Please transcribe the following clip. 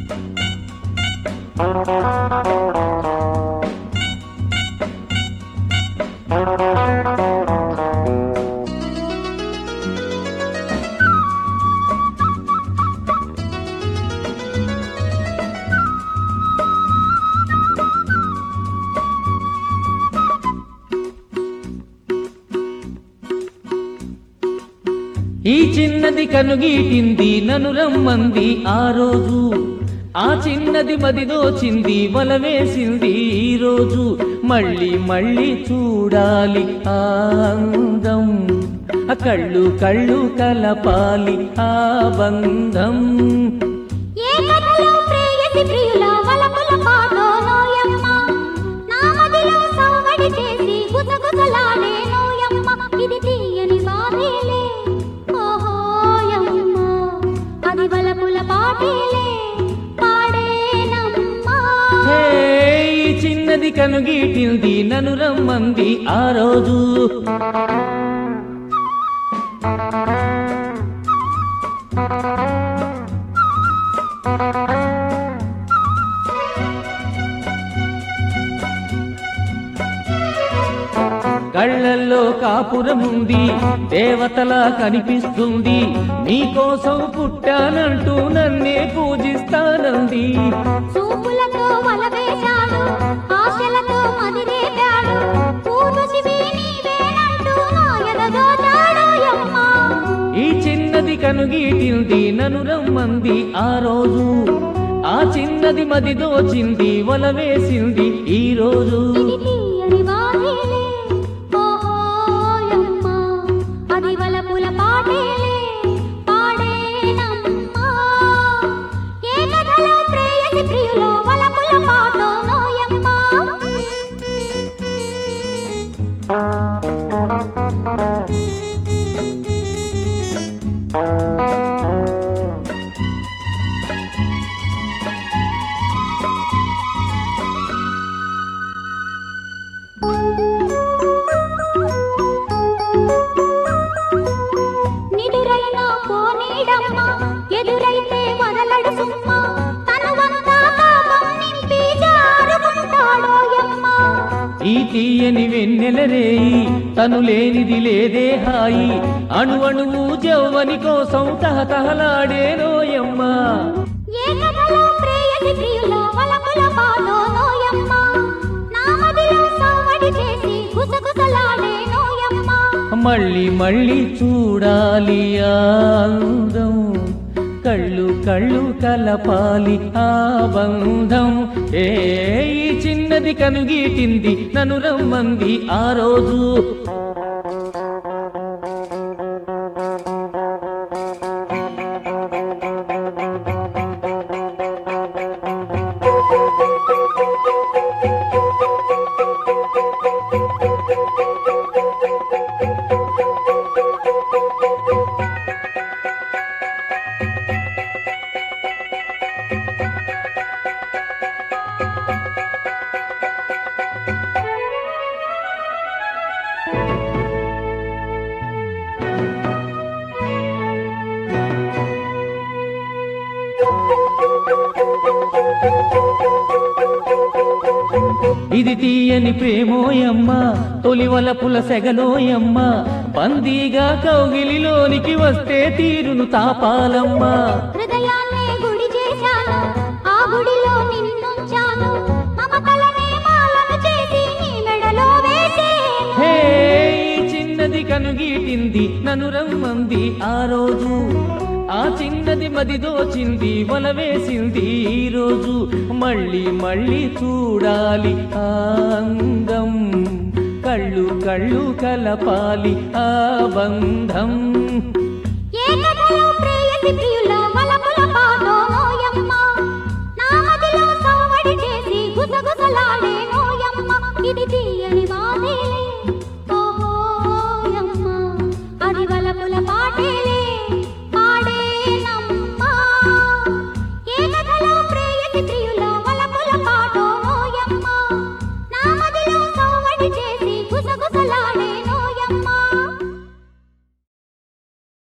ఈ చిన్నది కనుగీటింది నన్ను రమ్మంది ఆ రోజు ఆ చిన్నది మదిదోచింది వల వేసింది ఈ రోజు మళ్ళీ మళ్ళీ చూడాలి ఆ అందం ఆ కళ్ళు కళ్ళు కలపాలి ఆ బంధం ఏ కథలో ప్రేయసి ప్రియుల వలపుల పాటో నోయమ్మ నా మదిలో సవ్వడి చేసి గుసగుసలాడే నోయమ్మ ఇది తీయని బాధేలే ఓహోయమ్మ అది వలపుల పాటేలే పాడేనమ్మా హే, ఈ చిన్నది కనుగీటింది నన్ను రమ్మంది ఆ రోజు కళ్ళల్లో కాపురముంది దేవతలా కనిపిస్తుంది నీకోసం పుట్టానంటూ నన్నే పూజిస్తానంది చూపులతో వలవేశాడు ఆశలతో మదిరేపాడు పూర్వశివే నీవేనంటూ నా ఎదగోచాడు యమ్మ ఈ చిన్నది కనుగీటింది నన్ను రమ్మంది ఆ రోజు ఆ చిన్నది మది దోచింది వల వేసింది ఈ రోజు ఇది తీయని వారేలే ఓహోయమ్మ అది వలపుల పాటేలే పాడేనమ్మా ఏ కథలో ప్రేయసి ప్రియులో వలపుల పాటో నోయమ్మ నిదురైన పోనీడమ్మ ఎదురైతే వదలడు సుమ్మ తనువంతా పాపం నింపి జారుకుంటాడోయమ్మ ఈ తీయని వెన్నెల రేయి తను లేనిది లేదే హాయి అణు అణువు జవ్వని కోసం తహతహలాడేనోయమ్మ ఏ కథలో ప్రేయసి ప్రియుల వలపుల పాటో నోయమ్మ నా మదిలో సవ్వడి చేసి గుసగుసలాడే నోయమ్మ మళ్ళీ మళ్ళీ చూడాలి ఆ అందం కళ్ళు కళ్ళు కలపాలి ఆ బంధం ఏ ఈ చిన్నది కనుగీటింది నన్ను రమ్మంది ఆ రోజు ఇది తీయని ప్రేమోయమ్మ తొలివలపుల సెగలోయమ్మ బందీగా కౌగిలిలోనికి వస్తే తీరును తాపాలమ్మా హృదయాన్నే గుడి చేశాను ఆ గుడిలో నిన్నుంచాను మమతలనే మాలను చేసి నీ మెడలో వేసేను హే ఈ చిన్నది కనుగీటింది నన్ను రమ్మంది ఆ రోజు ఆ చిన్నది మది దోచింది వల వేసింది ఈ రోజు మళ్ళీ మళ్ళీ చూడాలి ఆ అందం కళ్ళు కళ్ళు కలపాలి ఆ బంధం ఏ కథలో ప్రేయసి ప్రియుల